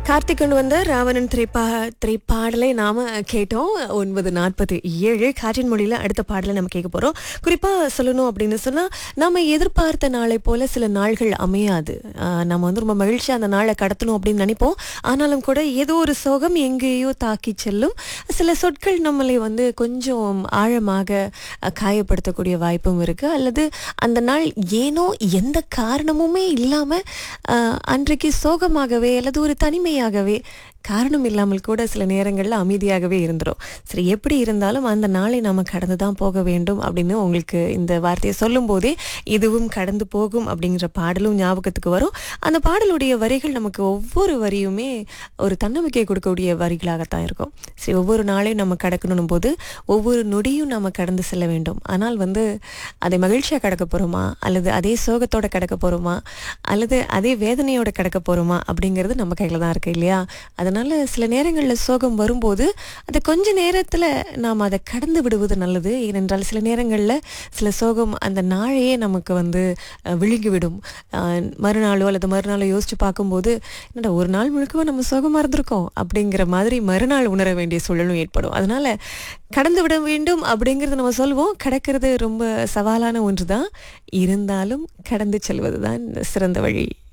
கார்த்திக் கொண்டு வந்த ராவணன் திரைப்பா திரைப்பாடலை நாம கேட்டோம் ஒன்பது நாற்பத்தி ஏழு காற்றின் மொழியில அடுத்த பாடலை நம்ம கேட்க போறோம் குறிப்பா சொல்லணும் அப்படின்னு சொன்னா நம்ம எதிர்பார்த்த நாளை போல சில நாள்கள் அமையாது ஆஹ் நம்ம வந்து ரொம்ப மகிழ்ச்சியா அந்த நாளை கடத்தணும் அப்படின்னு நினைப்போம் ஆனாலும் கூட ஏதோ ஒரு சோகம் எங்கேயோ தாக்கி செல்லும் சில சொற்கள் நம்மளை வந்து கொஞ்சம் ஆழமாக அஹ், காயப்படுத்தக்கூடிய வாய்ப்பும் இருக்கு அல்லது அந்த நாள் ஏனோ எந்த காரணமுமே இல்லாம ஆஹ், அன்றைக்கு சோகமாகவே அல்லது ஒரு தனிமையாகவே காரணம் இல்லாமல் கூட சில நேரங்களில் அமைதியாகவே இருந்துரும் சரி எப்படி இருந்தாலும் அந்த நாளை நாம கடந்து தான் போக வேண்டும் அப்படின்னு உங்களுக்கு இந்த வார்த்தையை சொல்லும் போதே இதுவும் கடந்து போகும் அப்படிங்கிற பாடலும் ஞாபகத்துக்கு வரும் அந்த பாடலுடைய வரிகள் நமக்கு ஒவ்வொரு வரியுமே ஒரு தன்னம்பிக்கை கொடுக்கக்கூடிய வரிகளாகத்தான் இருக்கும் சரி ஒவ்வொரு நாளையும் நம்ம கடக்கணும் போது ஒவ்வொரு நொடியும் நம்ம கடந்து செல்ல வேண்டும் ஆனால் வந்து அதை மகிழ்ச்சியாக கடக்க போகிறோமா அல்லது அதே சோகத்தோட கடக்க போகிறோமா அல்லது அதே வேதனையோட கடக்க போகிறோமா அப்படிங்கிறது நம்ம கையில் தான் இருக்கு இல்லையா அதனால் சில நேரங்களில் சோகம் வரும்போது அதை கொஞ்ச நேரத்தில் நாம் அதை கடந்து விடுவது நல்லது ஏனென்றால் சில நேரங்களில் சில சோகம் அந்த நாளையே நமக்கு வந்து அஹ், விழுங்கிவிடும் அஹ், மறுநாளோ அல்லது மறுநாளோ யோசித்து பார்க்கும்போது என்னடா ஒரு நாள் முழுக்கவா நம்ம சோகமாக இருந்திருக்கோம் அப்படிங்கிற மாதிரி மறுநாள் உணர வேண்டிய சூழலும் ஏற்படும் அதனால் கடந்து விட வேண்டும் அப்படிங்கிறத நம்ம சொல்லுவோம் கடக்கிறது ரொம்ப சவாலான ஒன்று தான் இருந்தாலும் கடந்து செல்வது தான் சிறந்த வழி